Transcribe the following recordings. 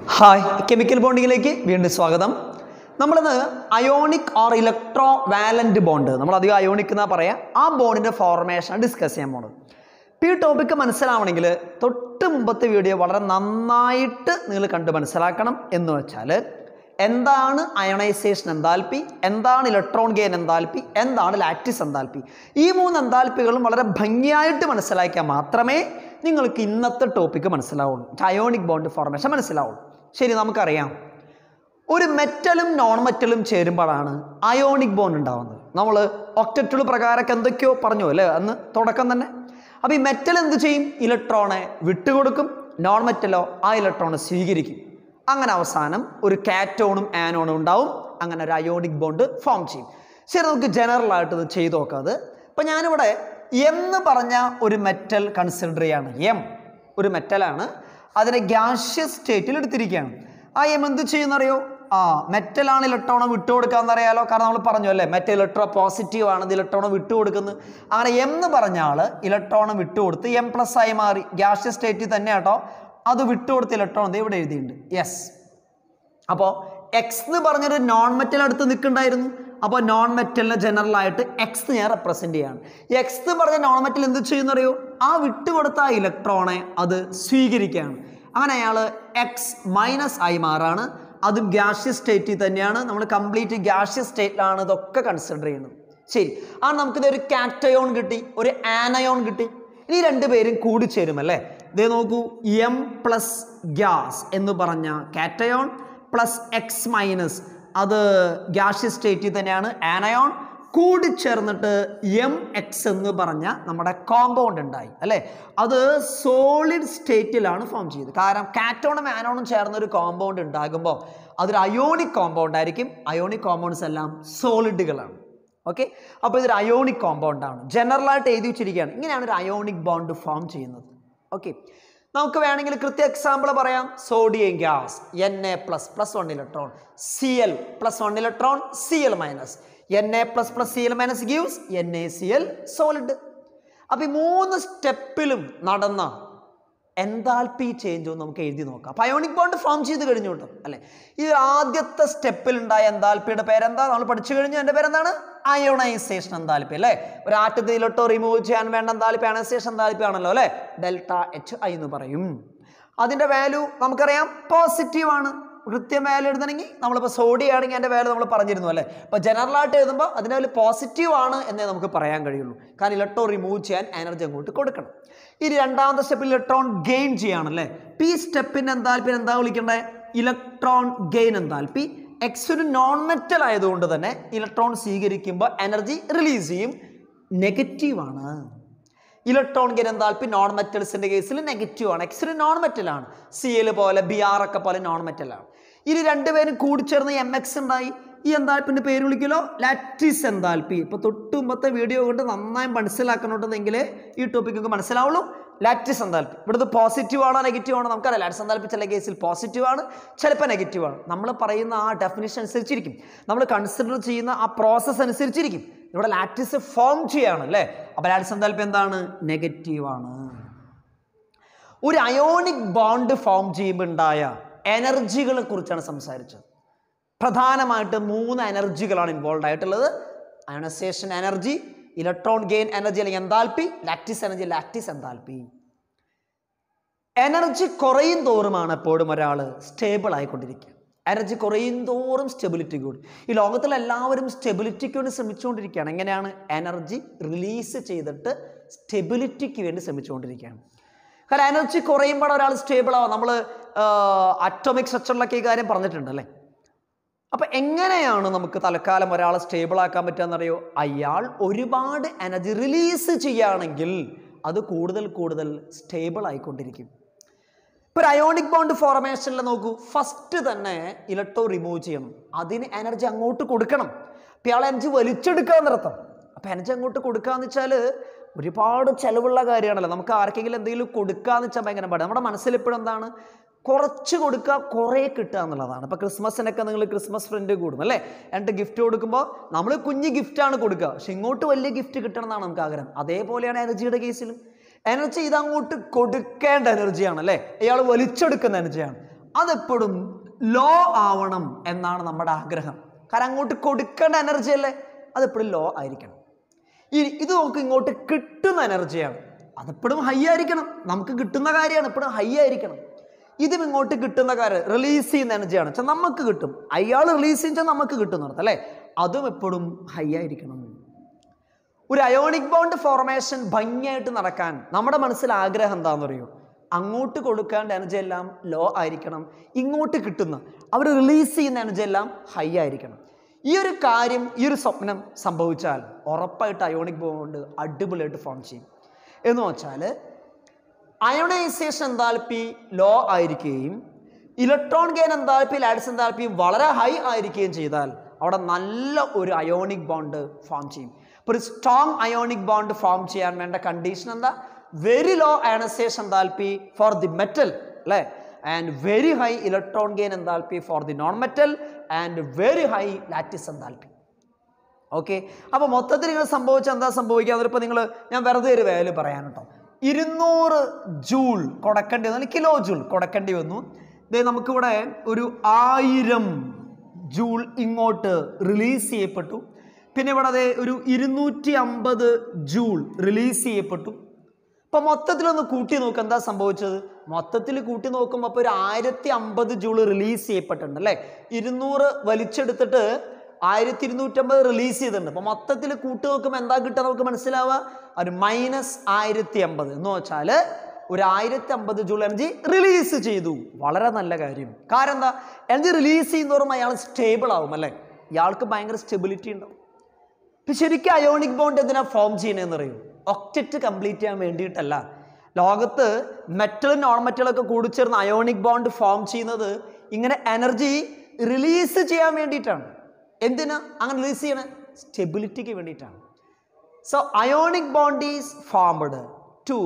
hi chemical ബോണ്ടിങ്ങിലേക്ക് വീണ്ടും സ്വാഗതം നമ്മളിന്ന് ionic or electrovalent bond നമ്മൾ അധികം അയോണിക് എന്നാ പറയാ ആ ബോണ്ടിന്റെ ഫോർമേഷൻ ഡിസ്കസ് ചെയ്യാൻ പോണത് ഇപ്പോൾ ഈ ടോപ്പിക്ക് മനസ്സിലാവണമെങ്കിൽ തൊട്ട് മുമ്പത്തെ വീഡിയോ വളരെ നന്നായിട്ട് നിങ്ങൾ കണ്ട് മനസ്സിലാക്കണം എന്ന് വെച്ചാൽ എന്താണ് അയണൈസേഷൻ എന്താൽപ്പി എന്താണ് ഇലക്ട്രോൺ ഗെയിൻ എന്താൽപ്പി എന്താണ് ലാറ്റിസ് എന്താൽപ്പി ഈ മൂന്ന് എന്താൽപ്പികളും വളരെ ഭംഗിയായിട്ട് മനസ്സിലാക്കിയാൽ മാത്രമേ നിങ്ങൾക്ക് ഇന്നത്തെ ടോപ്പിക്ക് മനസ്സിലാവുള്ളൂ അയോണിക് ബോണ്ട് ഫോർമേഷൻ മനസ്സിലാവുള്ളൂ ശരി നമുക്കറിയാം ഒരു മെറ്റലും നോൺ മെറ്റലും ചേരുമ്പോഴാണ് അയോണിക് ബോണ്ട് ഉണ്ടാവുന്നത് നമ്മൾ ഒക്ടറ്റുകൾ പ്രകാരമൊക്കെ എന്തൊക്കെയോ പറഞ്ഞു അല്ലേ അന്ന് തുടക്കം തന്നെ അപ്പോൾ ഈ മെറ്റൽ എന്ത് ചെയ്യും ഇലക്ട്രോണെ വിട്ടുകൊടുക്കും നോൺ മെറ്റലോ ആ ഇലക്ട്രോണെ സ്വീകരിക്കും അങ്ങനെ അവസാനം ഒരു കാറ്റോണും ആനോണും ഉണ്ടാവും അങ്ങനെ ഒരു അയോണിക് ബോണ്ട് ഫോം ചെയ്യും ശരി നമുക്ക് ജനറൽ ആയിട്ട് ഇത് ചെയ്ത് നോക്കാം അത് ഇപ്പം ഞാനിവിടെ എന്ന് പറഞ്ഞ ഒരു മെറ്റൽ കൺസിഡർ ചെയ്യാണ് എം ഒരു മെറ്റലാണ് അതിനെ ഗ്യാഷ്യസ് സ്റ്റേറ്റിൽ എടുത്തിരിക്കുകയാണ് ആ എം എന്ത് ചെയ്യുന്നറിയോ ആ മെറ്റലാണ് ഇലക്ട്രോണെ വിട്ടുകൊടുക്കാന്ന് അറിയാലോ കാരണം നമ്മൾ പറഞ്ഞു അല്ലേ മെറ്റൽ ഇലക്ട്രോ പോസിറ്റീവ് ആണ് ഇത് ഇലക്ട്രോണെ വിട്ടുകൊടുക്കുന്നത് അങ്ങനെ എം എന്ന് പറഞ്ഞ ആൾ ഇലക്ട്രോണെ വിട്ടുകൊടുത്ത് എം പ്ലസ് ആയി മാറി ഗ്യാഷ്യസ് സ്റ്റേറ്റിൽ തന്നെ കേട്ടോ അത് വിട്ടുകൊടുത്ത ഇലക്ട്രോൺ ഇത് ഇവിടെ എഴുതിയിട്ടുണ്ട് യെസ് അപ്പോൾ എക്സ് എന്ന് പറഞ്ഞൊരു നോൺ മെറ്റൽ അടുത്ത് നിൽക്കുന്നുണ്ടായിരുന്നു അപ്പോൾ നോൺ മെറ്റലിനെ ജനറൽ ആയിട്ട് എക്സ് ഞാൻ റെപ്രസെൻ്റ് ചെയ്യാണ് എക്സ് എന്ന് പറഞ്ഞ നോൺ മെറ്റൽ എന്ത് ചെയ്യുന്നറിയോ ആ വിട്ടുകൊടുത്ത ആ ഇലക്ട്രോണെ അത് സ്വീകരിക്കുകയാണ് അങ്ങനെ അയാൾ എക്സ് മൈനസ് ആയി മാറാണ് അതും ഗ്യാഷ്യസ് സ്റ്റേറ്റിൽ തന്നെയാണ് നമ്മൾ കംപ്ലീറ്റ് ഗ്യാഷ്യസ് സ്റ്റേറ്റിലാണ് ഇതൊക്കെ കൺസിഡർ ചെയ്യുന്നത് ശരി ആ നമുക്കിത് ഒരു കാറ്റയോൺ കിട്ടി ഒരു ആനയോൺ കിട്ടി ഇനി രണ്ടുപേരും കൂടിച്ചേരും അല്ലേ ഇതേ നോക്കൂ എം പ്ലസ് ഗ്യാസ് എന്ന് പറഞ്ഞ കാറ്റയോൺ പ്ലസ് എക്സ് മൈനസ് അത് ഗ്യാഷ്യസ് സ്റ്റേറ്റിൽ തന്നെയാണ് ആനയോൺ കൂടിച്ചേർന്നിട്ട് എം എക്സ് എന്ന് പറഞ്ഞ നമ്മുടെ കോമ്പൗണ്ട് ഉണ്ടായി അല്ലേ അത് സോളിഡ് സ്റ്റേറ്റിലാണ് ഫോം ചെയ്തത് കാരണം കാറ്റോണും ആനോണും ചേർന്ന ഒരു കോമ്പൗണ്ട് ഉണ്ടാകുമ്പോൾ അതൊരു അയോണിക് കോമ്പൗണ്ട് ആയിരിക്കും അയോണിക് കോമ്പൗണ്ട്സ് എല്ലാം സോളിഡുകളാണ് ഓക്കെ അപ്പോൾ ഇതൊരു അയോണിക് കോമ്പൗണ്ടാണ് ജനറലായിട്ട് എഴുതി വെച്ചിരിക്കുകയാണ് ഇങ്ങനെയാണ് ഒരു അയോണിക് ബോണ്ട് ഫോം ചെയ്യുന്നത് ഓക്കെ നമുക്ക് വേണമെങ്കിൽ കൃത്യ എക്സാമ്പിൾ പറയാം sodium gas N A plus plus one electron C L plus one electron C L minus N A plus plus C L minus gives N A C L solid അപ്പോൾ ഈ മൂന്ന് സ്റ്റെപ്പിലും നടന്ന എന്താൽപ്പി change ഒന്ന് നമുക്ക് എഴുതി നോക്കാം അപ്പോൾ അയോണിക് ബോണ്ട് ഫോം ചെയ്ത് കഴിഞ്ഞു കേട്ടോ അല്ലേ ഈ ആദ്യത്തെ സ്റ്റെപ്പിൽ ഉണ്ടായ എന്താൽപ്പിയുടെ പേരെന്താ നമ്മൾ പഠിച്ചു കഴിഞ്ഞു എൻ്റെ പേരെന്താണ് അയോണൈസേഷൻ എന്താൽപ്പി അല്ലേ ഒരു ആറ്റത്തിലോട്ടോ റിമൂവ് ചെയ്യാൻ വേണ്ട എന്താൽപ്പി അയണൈസേഷൻ എന്താൽപ്പി ആണല്ലോ അല്ലേ ഡെൽറ്റ എച്ച് ഐ എന്ന് പറയും അതിൻ്റെ വാല്യൂ നമുക്കറിയാം പോസിറ്റീവ് ആണ് കൃത്യം വാല്യൂ എഴുതണമെങ്കിൽ നമ്മളിപ്പോൾ സോഡി ആണെങ്കിൽ അതിൻ്റെ വാല്യൂ നമ്മൾ പറഞ്ഞിരുന്നു അല്ലേ ഇപ്പോൾ ജനറലായിട്ട് എഴുതുമ്പോൾ അതിൻ്റെ വാല്യൂ പോസിറ്റീവ് ആണ് എന്നേ നമുക്ക് പറയാൻ കഴിയുള്ളൂ കാരണം ഇലക്ട്രോൺ റിമൂവ് ചെയ്യാൻ എനർജി അങ്ങോട്ട് കൊടുക്കണം ഇനി രണ്ടാമത്തെ സ്റ്റെപ്പിൽ ഇലക്ട്രോൺ ഗെയിൻ ചെയ്യാണല്ലേ പി സ്റ്റെപ്പിൻ്റെ എന്താൽപ്പി എന്താ വിളിക്കണ്ടേ ഇലക്ട്രോൺ ഗെയിൻ എന്താൽപ്പി എക്സ് ഒരു നോൺ മെറ്റൽ ആയതുകൊണ്ട് തന്നെ ഇലക്ട്രോൺ സ്വീകരിക്കുമ്പോൾ എനർജി റിലീസ് ചെയ്യും നെഗറ്റീവാണ് ഇലക്ട്രോൺ ഗെയിൻ എന്താൽപ്പി നോൺ മെറ്റൽസിൻ്റെ കേസിൽ നെഗറ്റീവ് ആണ് എക്സ് ഒരു നോൺ മെറ്റലാണ് സി എൽ പോലെ ബി ആർ ഒക്കെ പോലെ നോൺ മെറ്റലാണ് ഇനി രണ്ടുപേരും കൂടിച്ചേർന്ന് എം എക്സ് ഉണ്ടായി ഈ എന്താൽപ്പിൻ്റെ പേര് വിളിക്കലോ ലാറ്റിസ് എന്താൽപ്പി ഇപ്പോൾ തൊട്ട് മുമ്പത്തെ വീഡിയോ കൊണ്ട് നന്നായി മനസ്സിലാക്കണമെന്നുണ്ടെങ്കിൽ ഈ ടോപ്പിക് നിങ്ങൾക്ക് മനസ്സിലാവുള്ളൂ ലാറ്റിസ് എന്താൽപ്പി ഇവിടുത്തെ പോസിറ്റീവ് ആണോ നെഗറ്റീവ് ആണോ നമുക്കറിയാം ലാറ്റിസ് എന്താൽപ്പി ചില കേസിൽ പോസിറ്റീവ് ആണ് ചിലപ്പോൾ നെഗറ്റീവ് ആണ് നമ്മൾ പറയുന്ന ആ ഡെഫിനേഷൻ അനുസരിച്ചിരിക്കും നമ്മൾ കൺസിഡർ ചെയ്യുന്ന ആ പ്രോസസ്സ് അനുസരിച്ചിരിക്കും ഇവിടെ ലാറ്റിസ് ഫോം ചെയ്യാണ് അല്ലേ അപ്പോൾ ലാറ്റിസ് എന്താൽപ്പി എന്താണ് നെഗറ്റീവ് ആണ് ഒരു അയോണിക് ബോണ്ട് ഫോം ചെയ്യുമ്പോൾ ഉണ്ടായ എനർജികളെ കുറിച്ചാണ് സംസാരിച്ചത് പ്രധാനമായിട്ട് മൂന്ന് എനർജികളാണ് ഇൻവോൾവ് ആയിട്ടുള്ളത് ionisation energy electron gain energy അല്ലെങ്കിൽ എന്താൽപ്പി ലാക്റ്റിസ് എനർജി ലാക്റ്റിസ് എന്താൽപ്പി എനർജി കുറയും തോറുമാണ് എപ്പോഴും ഒരാൾ സ്റ്റേബിൾ ആയിക്കൊണ്ടിരിക്കുക എനർജി കുറയും തോറും സ്റ്റെബിലിറ്റി കൂടും ഈ ലോകത്തിൽ എല്ലാവരും സ്റ്റെബിലിറ്റിക്ക് വേണ്ടി ശ്രമിച്ചുകൊണ്ടിരിക്കുകയാണ് എങ്ങനെയാണ് എനർജി റിലീസ് ചെയ്തിട്ട് സ്റ്റെബിലിറ്റിക്ക് വേണ്ടി ശ്രമിച്ചുകൊണ്ടിരിക്കുകയാണ് കാരണം എനർജി കുറയുമ്പോൾ ഒരാൾ സ്റ്റേബിൾ ആവും നമ്മൾ അറ്റോമിക് സ്ട്രക്ചറിലൊക്കെ ഈ കാര്യം പറഞ്ഞിട്ടുണ്ട് അല്ലേ അപ്പൊ എങ്ങനെയാണ് നമുക്ക് തൽക്കാലം ഒരാളെ സ്റ്റേബിൾ ആക്കാൻ പറ്റുകയെന്നറിയോ അയാൾ ഒരുപാട് എനർജി റിലീസ് ചെയ്യുകയാണെങ്കിൽ അത് കൂടുതൽ കൂടുതൽ സ്റ്റേബിൾ ആയിക്കൊണ്ടിരിക്കും ഇപ്പോൾ ഒരു അയോണിക് ബോണ്ട് ഫോർമേഷനിൽ നോക്കൂ ഫസ്റ്റ് തന്നെ ഇലക്ട്രോ റിമൂവ് ചെയ്യണം അതിന് എനർജി അങ്ങോട്ട് കൊടുക്കണം അപ്പോൾ ഇയാൾ എനർജി വലിച്ചെടുക്കുക എന്നർത്ഥം അപ്പോൾ എനർജി അങ്ങോട്ട് കൊടുക്കുക എന്ന് വെച്ചാൽ ഒരുപാട് ചിലവുള്ള കാര്യമാണല്ലോ നമുക്ക് ആർക്കെങ്കിലും എന്തെങ്കിലും കൊടുക്കുക എന്ന് വെച്ചാൽ ഭയങ്കര പാട് നമ്മുടെ മനസ്സിൽ എപ്പോഴും എന്താണ് കുറച്ച് കൊടുക്കുക കുറേ കിട്ടുക എന്നുള്ളതാണ് ഇപ്പോൾ ക്രിസ്മസിനൊക്കെ നിങ്ങൾ ക്രിസ്മസ് ഫ്രണ്ട് കൂടും അല്ലേ എന്നിട്ട് ഗിഫ്റ്റ് കൊടുക്കുമ്പോൾ നമ്മൾ കുഞ്ഞ് ഗിഫ്റ്റാണ് കൊടുക്കുക പക്ഷെ ഇങ്ങോട്ട് വലിയ ഗിഫ്റ്റ് കിട്ടണം എന്നാണ് നമുക്ക് ആഗ്രഹം അതേപോലെയാണ് എനർജിയുടെ കേസിലും എനർജി ഇതങ്ങോട്ട് കൊടുക്കേണ്ട എനർജിയാണ് അല്ലേ ഇയാൾ വലിച്ചെടുക്കുന്ന എനർജിയാണ് അതെപ്പോഴും ലോ ആവണം എന്നാണ് നമ്മുടെ ആഗ്രഹം കാരണം അങ്ങോട്ട് കൊടുക്കേണ്ട എനർജി അല്ലേ അതെപ്പോഴും ലോ ആയിരിക്കണം ഇനി ഇത് നമുക്ക് ഇങ്ങോട്ട് കിട്ടുന്ന എനർജിയാണ് അതെപ്പോഴും ഹൈ ആയിരിക്കണം നമുക്ക് കിട്ടുന്ന കാര്യമാണ് എപ്പോഴും ഹൈ ആയിരിക്കണം ഇതും ഇങ്ങോട്ട് കിട്ടുന്ന കാര്യം റിലീസ് ചെയ്യുന്ന എനർജിയാണ് വെച്ചാൽ നമുക്ക് കിട്ടും അയാൾ റിലീസ് ചെയ്താൽ നമുക്ക് കിട്ടുന്നത് അല്ലേ അതും എപ്പോഴും ഹൈ ആയിരിക്കണം ഒരു അയോണിക് ബോണ്ട് ഫോർമേഷൻ ഭംഗിയായിട്ട് നടക്കാൻ നമ്മുടെ മനസ്സിൽ ആഗ്രഹം എന്താണെന്ന് അറിയോ അങ്ങോട്ട് കൊടുക്കേണ്ട എനർജി എല്ലാം ലോ ആയിരിക്കണം ഇങ്ങോട്ട് കിട്ടുന്ന അവർ റിലീസ് ചെയ്യുന്ന എനർജി എല്ലാം ഹൈ ആയിരിക്കണം ഈ ഒരു കാര്യം ഈ ഒരു സ്വപ്നം സംഭവിച്ചാൽ ഉറപ്പായിട്ട് അയോണിക് ബോണ്ട് അടിപൊളിയായിട്ട് ഫോം ചെയ്യും എന്ന് വെച്ചാൽ അയോണൈസേഷൻ എന്താൽപ്പി ലോ ആയിരിക്കുകയും electron gain enthalpy lattice enthalpy വളരെ ഹൈ ആയിരിക്കുകയും ചെയ്താൽ അവിടെ നല്ല ഒരു അയോണിക് ബോണ്ട് ഫോം ചെയ്യും അപ്പോൾ ഒരു സ്ട്രോങ് അയോണിക് ബോണ്ട് ഫോം ചെയ്യാൻ വേണ്ട കണ്ടീഷൻ എന്താ very low ionisation enthalpy for the metal അല്ലേ and very high electron gain enthalpy for the non metal and very high lattice enthalpy okay അപ്പോൾ മൊത്തത്തിൽ നിങ്ങൾ സംഭവിച്ച എന്താ സംഭവിക്കുക അതിപ്പോൾ നിങ്ങൾ ഞാൻ വെറുതെ ഒരു വാല്യൂ പറയാൻ കേട്ടോ ഇരുന്നൂറ് ജൂൾ കൊടുക്കേണ്ടി വന്നു അല്ലെങ്കിൽ കിലോ ജൂൾ കൊടുക്കേണ്ടി വന്നു ഇതേ നമുക്കിവിടെ ഒരു ആയിരം ജൂൾ ഇങ്ങോട്ട് റിലീസ് ചെയ്യപ്പെട്ടു പിന്നെ ഇവിടെ അതേ ഒരു ഇരുന്നൂറ്റി അമ്പത് ജൂൾ റിലീസ് ചെയ്യപ്പെട്ടു അപ്പോൾ മൊത്തത്തിലൊന്ന് കൂട്ടി നോക്കുക എന്താ സംഭവിച്ചത് മൊത്തത്തിൽ കൂട്ടി നോക്കുമ്പോൾ അപ്പോൾ ഒരു ആയിരത്തി അമ്പത് ജൂള് റിലീസ് ചെയ്യപ്പെട്ടിട്ടുണ്ട് അല്ലേ ഇരുന്നൂറ് വലിച്ചെടുത്തിട്ട് ആയിരത്തി ഇരുന്നൂറ്റമ്പത് റിലീസ് ചെയ്തിട്ടുണ്ട് അപ്പോൾ മൊത്തത്തിൽ കൂട്ടി നോക്കുമ്പോൾ എന്താ കിട്ടുക നമുക്ക് മനസ്സിലാവുക ഒരു മൈനസ് ആയിരത്തി അമ്പത് എന്ന് വെച്ചാൽ ഒരു ആയിരത്തി അമ്പത് ജൂൾ എനർജി റിലീസ് ചെയ്തു വളരെ നല്ല കാര്യം കാരണം എന്താ എനർജി റിലീസ് ചെയ്യുന്നതോറും അയാൾ സ്റ്റേബിൾ ആവും അല്ലേ ഇയാൾക്ക് ഭയങ്കര സ്റ്റെബിലിറ്റി ഉണ്ടാവും ഇപ്പം ശരിക്കും അയോണിക് ബോണ്ട് എന്തിനാ ഫോം ചെയ്യണമെന്ന് അറിയൂ ഒക്റ്ററ്റ് കംപ്ലീറ്റ് ചെയ്യാൻ വേണ്ടിയിട്ടല്ല ലോകത്ത് മെറ്റലും നോൺ മെറ്റലൊക്കെ കൂടിച്ചേർന്ന് അയോണിക് ബോണ്ട് ഫോം ചെയ്യുന്നത് ഇങ്ങനെ എനർജി റിലീസ് ചെയ്യാൻ വേണ്ടിയിട്ടാണ് എന്തിനാ അങ്ങനെ റിലീസ് ചെയ്യണ സ്റ്റെബിലിറ്റിക്ക് വേണ്ടിയിട്ടാണ് so ionic bond is formed to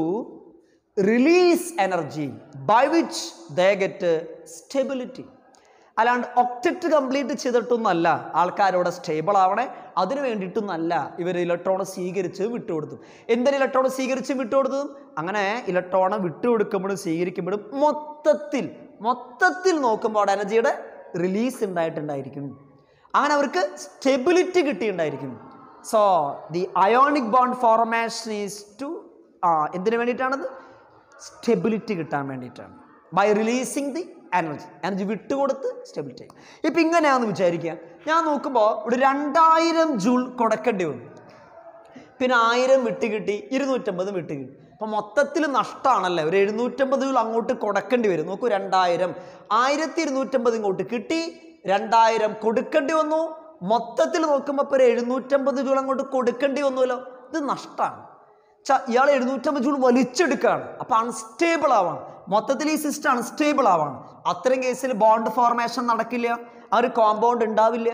release energy by which they get stability അല്ലാണ്ട് ഒക്റ്ററ്റ് കംപ്ലീറ്റ് ചെയ്തിട്ടൊന്നല്ല ആൾക്കാരോട് സ്റ്റേബിൾ ആവണേ അതിന് വേണ്ടിയിട്ടൊന്നല്ല ഇവർ ഇലക്ട്രോൺ സ്വീകരിച്ച് വിട്ടുകൊടുത്തു എന്തിന് ഇലക്ട്രോൺ സ്വീകരിച്ച് വിട്ടുകൊടുത്തതും അങ്ങനെ ഇലക്ട്രോണെ വിട്ടുകൊടുക്കുമ്പോഴും സ്വീകരിക്കുമ്പോഴും മൊത്തത്തിൽ മൊത്തത്തിൽ നോക്കുമ്പോൾ എനർജിയുടെ റിലീസ് ഉണ്ടായിട്ടുണ്ടായിരിക്കും അങ്ങനെ അവർക്ക് സ്റ്റെബിലിറ്റി കിട്ടിയിട്ടുണ്ടായിരിക്കും so the ionic bond formation is to ആ എന്തിനു വേണ്ടിയിട്ടാണത് സ്റ്റെബിലിറ്റി കിട്ടാൻ വേണ്ടിയിട്ടാണ് by releasing the energy energy വിട്ടുകൊടുത്ത് സ്റ്റെബിലിറ്റി ഇപ്പം ഇങ്ങനെയാണെന്ന് വിചാരിക്കുക ഞാൻ നോക്കുമ്പോൾ ഒരു രണ്ടായിരം ജൂൾ കൊടുക്കേണ്ടി വന്നു പിന്നെ ആയിരം വിട്ട് കിട്ടി ഇരുന്നൂറ്റമ്പത് വിട്ട് കിട്ടി അപ്പം മൊത്തത്തിൽ നഷ്ടമാണല്ലേ ഒരു എഴുന്നൂറ്റമ്പത് ജൂൾ അങ്ങോട്ട് കൊടുക്കേണ്ടി വരും നോക്കൂ രണ്ടായിരം ആയിരത്തി ഇരുന്നൂറ്റമ്പത് ഇങ്ങോട്ട് കിട്ടി രണ്ടായിരം കൊടുക്കേണ്ടി വന്നു മൊത്തത്തിൽ നോക്കുമ്പോൾ ഇപ്പോൾ ഒരു എഴുന്നൂറ്റമ്പത് ജൂൾ അങ്ങോട്ട് കൊടുക്കേണ്ടി വന്നുവല്ലോ ഇത് നഷ്ടമാണ് ച ഇയാൾ എഴുന്നൂറ്റമ്പത് ജൂൾ വലിച്ചെടുക്കുകയാണ് അപ്പോൾ അൺസ്റ്റേബിൾ ആവാണ് മൊത്തത്തിൽ ഈ സിസ്റ്റം അൺസ്റ്റേബിൾ ആവാണ് അത്തരം കേസിൽ ബോണ്ട് ഫോർമേഷൻ നടക്കില്ല ആ ഒരു കോമ്പൗണ്ട് ഉണ്ടാവില്ല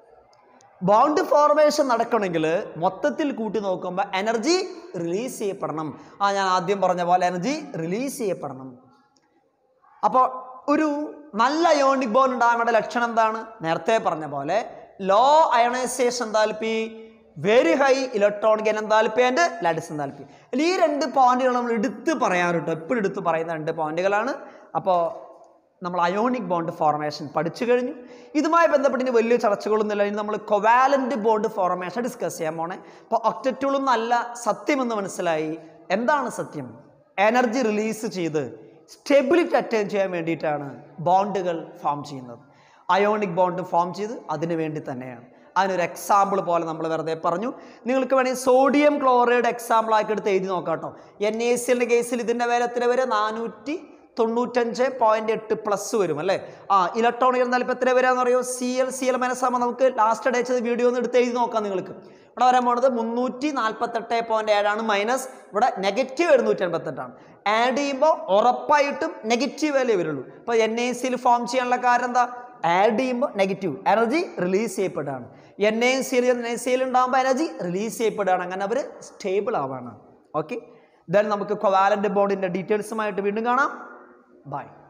ബോണ്ട് ഫോർമേഷൻ നടക്കണമെങ്കിൽ മൊത്തത്തിൽ കൂട്ടി നോക്കുമ്പോൾ എനർജി റിലീസ് ചെയ്യപ്പെടണം ആ ഞാൻ ആദ്യം പറഞ്ഞ പോലെ എനർജി റിലീസ് ചെയ്യപ്പെടണം അപ്പോൾ ഒരു നല്ല അയോണിക് ബോണ്ട് ഉണ്ടാവേണ്ട ലക്ഷണം എന്താണ് നേരത്തെ പറഞ്ഞ പോലെ low ionisation enthalpy very high electronic enthalpy and lattice enthalpy ഈ രണ്ട് പോയിന്റുകൾ നമ്മൾ എടുത്ത് പറയാറുണ്ട് എപ്പോഴും എടുത്ത് പറയുന്ന രണ്ട് പോയിന്റുകളാണ് അപ്പോൾ നമ്മൾ അയോണിക് ബോണ്ട് ഫോർമേഷൻ പഠിച്ചു കഴിഞ്ഞു ഇതുമായി ബന്ധപ്പെട്ട് ഇനി വലിയ ചർച്ചകളൊന്നുമില്ല ഇനി നമ്മൾ കൊവാലൻ്റ് ബോണ്ട് ഫോർമേഷൻ ഡിസ്കസ് ചെയ്യാൻ പോണേ അപ്പോൾ ഒക്റ്ററ്റുകളൊന്നും അല്ല സത്യമെന്ന് മനസ്സിലായി എന്താണ് സത്യം എനർജി റിലീസ് ചെയ്ത് സ്റ്റെബിലിറ്റി അറ്റൈൻ ചെയ്യാൻ വേണ്ടിയിട്ടാണ് ബോണ്ടുകൾ ഫോം ചെയ്യുന്നത് അയോണിക് ബോണ്ട് ഫോം ചെയ്ത് അതിനു വേണ്ടി തന്നെയാണ് അതിനൊരു എക്സാമ്പിൾ പോലെ നമ്മൾ വെറുതെ പറഞ്ഞു നിങ്ങൾക്ക് വേണമെങ്കിൽ സോഡിയം ക്ലോറൈഡ് എക്സാമ്പിൾ ആക്കി എടുത്ത് എഴുതി നോക്കാം കേട്ടോ എൻ എ സിയുടെ കേസിൽ ഇതിൻ്റെ വില എത്ര വരെ നാനൂറ്റി തൊണ്ണൂറ്റഞ്ച് പോയിന്റ് എട്ട് പ്ലസ് വരും അല്ലേ ആ ഇലക്ട്രോണിക് ഇരുന്നാൽ ഇപ്പോൾ എത്ര വരാന്ന് അറിയോ സി എൽ സി എൽ മനസ്സാകുമ്പോൾ നമുക്ക് ലാസ്റ്റ് അടച്ചത് വീഡിയോ ഒന്ന് എടുത്ത് എഴുതി നോക്കാം നിങ്ങൾക്ക് ഇവിടെ വരാൻ പോണത് മുന്നൂറ്റി നാൽപ്പത്തെട്ട് പോയിന്റ് ഏഴാണ് മൈനസ് ഇവിടെ നെഗറ്റീവ് എഴുന്നൂറ്റി എൺപത്തെട്ടാണ് ആഡ് ചെയ്യുമ്പോൾ ഉറപ്പായിട്ടും നെഗറ്റീവ് വാല്യൂ വരുള്ളൂ ഇപ്പോൾ എൻ എ സിയിൽ ഫോം ചെയ്യാനുള്ള കാരണം എന്താ ആഡ് ചെയ്യുമ്പോൾ നെഗറ്റീവ് എനർജി റിലീസ് ചെയ്യപ്പെടുകയാണ് എൻ എ സിയിൽ എൻ എ സിയിൽ ഉണ്ടാകുമ്പോൾ എനർജി റിലീസ് ചെയ്യപ്പെടുകയാണ് അങ്ങനെ അവർ സ്റ്റേബിൾ ആവാണ് ഓക്കെ ദെൻ നമുക്ക് കൊവാലൻ്റ് ബോണ്ടിൻ്റെ ഡീറ്റെയിൽസുമായിട്ട് വീണ്ടും കാണാം ബൈ